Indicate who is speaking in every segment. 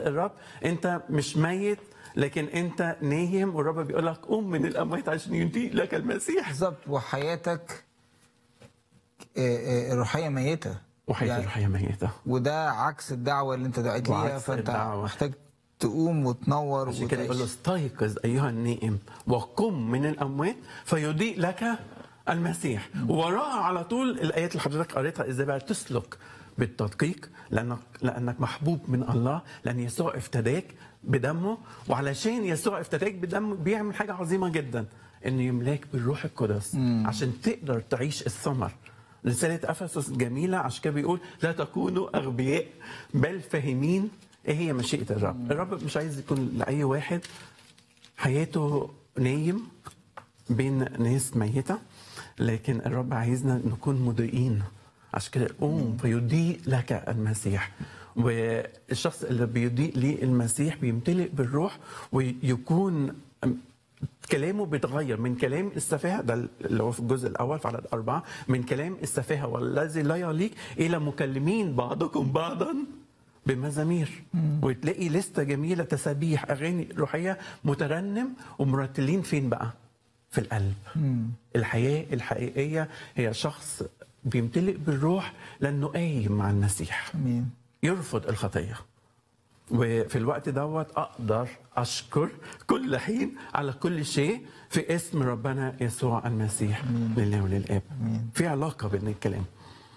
Speaker 1: الرب انت مش ميت لكن انت نايم والرب بيقول لك قوم من الاموات عشان ينتهي لك المسيح
Speaker 2: بالظبط وحياتك آه، آه، الروحيه ميته
Speaker 1: وحياه
Speaker 2: يعني-
Speaker 1: الروحيه ميته
Speaker 2: وده عكس الدعوه اللي انت دعيت ليها
Speaker 1: وعكس
Speaker 2: فانت
Speaker 1: الدعوة.
Speaker 2: محتاج تقوم وتنور
Speaker 1: عشان كده يقول له
Speaker 2: وتعيش
Speaker 1: استيقظ ايها النائم وقم من الاموات فيضيء لك المسيح ووراها على طول الايات اللي حضرتك قريتها ازاي بقى تسلك بالتدقيق لانك لانك محبوب من الله لان يسوع افتداك بدمه وعلشان يسوع افتداك بدمه بيعمل حاجه عظيمه جدا انه يملاك بالروح القدس عشان تقدر تعيش الثمر رسالة أفسس جميلة عشان كده بيقول لا تكونوا أغبياء بل فاهمين إيه هي مشيئة الرب الرب مش عايز يكون لأي واحد حياته نايم بين ناس ميتة لكن الرب عايزنا نكون مضيئين عشان كده قوم فيضيء لك المسيح والشخص اللي بيضيء ليه المسيح بيمتلئ بالروح ويكون كلامه بيتغير من كلام السفاهة ده اللي هو في الجزء الأول في عدد أربعة من كلام السفاهة والذي لا يليق إلى مكلمين بعضكم بعضا بمزامير وتلاقي لستة جميلة تسابيح أغاني روحية مترنم ومرتلين فين بقى؟ في القلب الحياة الحقيقية هي شخص بيمتلئ بالروح لأنه قايم مع المسيح
Speaker 2: امين
Speaker 1: يرفض الخطيه وفي الوقت دوت اقدر اشكر كل حين على كل شيء في اسم ربنا يسوع المسيح لله وللاب في علاقه بين الكلام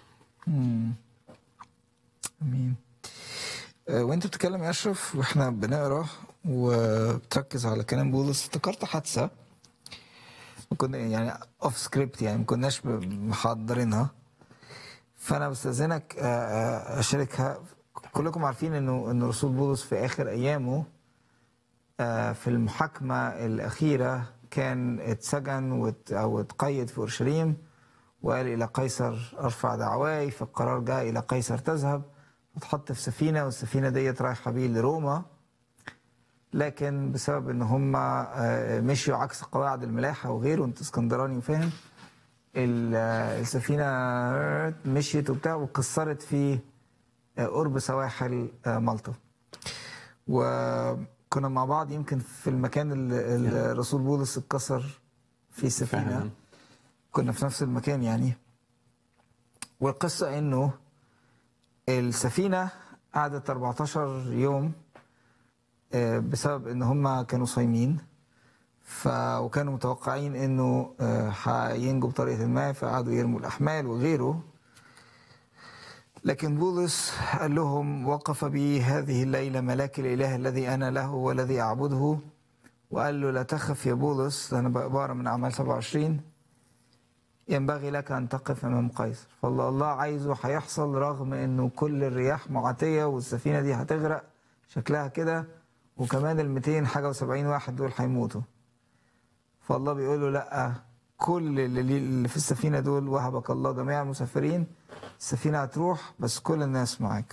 Speaker 2: امين آه، وانت بتتكلم يا اشرف واحنا بنقرا وبتركز على كلام بولس افتكرت حادثه كنا يعني اوف سكريبت يعني ما كناش محضرينها فانا بستاذنك آه، آه، اشاركها كلكم عارفين انه ان رسول بولس في اخر ايامه آه، في المحاكمه الاخيره كان اتسجن وات- او اتقيد في اورشليم وقال الى قيصر ارفع دعواي فالقرار جاء الى قيصر تذهب واتحط في سفينه والسفينه ديت رايحه بيه لروما لكن بسبب ان هم آه، مشيوا عكس قواعد الملاحه وغيره انت اسكندراني وفاهم ال- آه، السفينه مشيت وبتاع وكسرت في آه، قرب سواحل آه، مالطا وكنا مع بعض يمكن في المكان اللي اللي الرسول بولس اتكسر فيه السفينه
Speaker 1: فعلاً.
Speaker 2: كنا في نفس المكان يعني والقصة انه السفينة قعدت 14 يوم آه، بسبب ان هم كانوا صايمين ف وكانوا متوقعين انه آه، هينجوا بطريقة ما فقعدوا يرموا الاحمال وغيره لكن بولس قال لهم وقف بي هذه الليلة ملاك الإله الذي أنا له والذي أعبده وقال له لا تخف يا بولس أنا بقرا من أعمال 27 ينبغي لك أن تقف أمام قيصر فالله الله عايزه هيحصل رغم أنه كل الرياح معاتية والسفينة دي هتغرق شكلها كده وكمان ال 200 حاجة و70 واحد دول هيموتوا فالله بيقول له لا كل اللي اللي في السفينة دول وهبك الله جميع المسافرين السفينة هتروح بس كل الناس معاك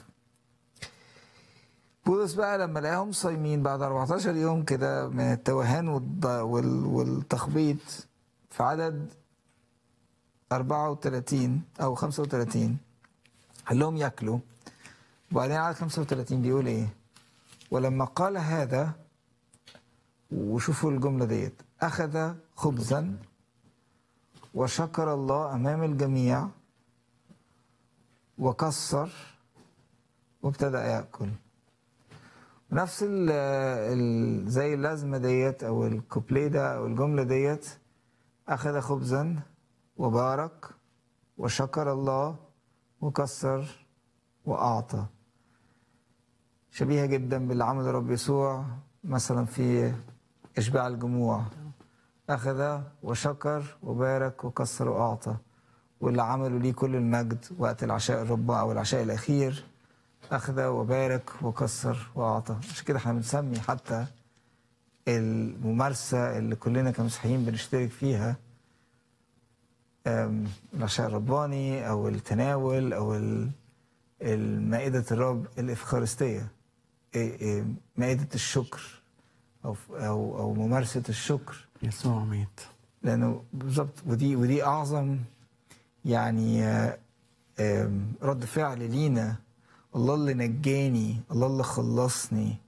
Speaker 2: بولس بقى لما لقاهم صايمين بعد 14 يوم كده من التوهان والض- وال- والتخبيط في عدد 34 او 35 قال لهم ياكلوا وبعدين على 35 بيقول ايه ولما قال هذا وشوفوا الجملة ديت أخذ خبزا وشكر الله أمام الجميع وكسر وابتدأ يأكل نفس ال ال زي اللازمة ديت أو الكوبليه ده أو الجملة ديت أخذ خبزا وبارك وشكر الله وكسر وأعطى شبيهة جدا باللي عمله رب يسوع مثلا في إشباع الجموع أخذ وشكر وبارك وكسر وأعطى واللي عملوا ليه كل المجد وقت العشاء الربع أو العشاء الأخير أخذ وبارك وكسر وأعطى عشان كده احنا بنسمي حتى الممارسة اللي كلنا كمسيحيين بنشترك فيها أم، العشاء الرباني أو التناول أو ال- المائدة الرب الإفخارستية إيه- إيه، مائدة الشكر أو أو أو ممارسة الشكر
Speaker 1: يسوع مات
Speaker 2: لانه بالظبط ودي ودي اعظم يعني آه، آم، رد فعل لينا الله اللي نجاني الله اللي خلصني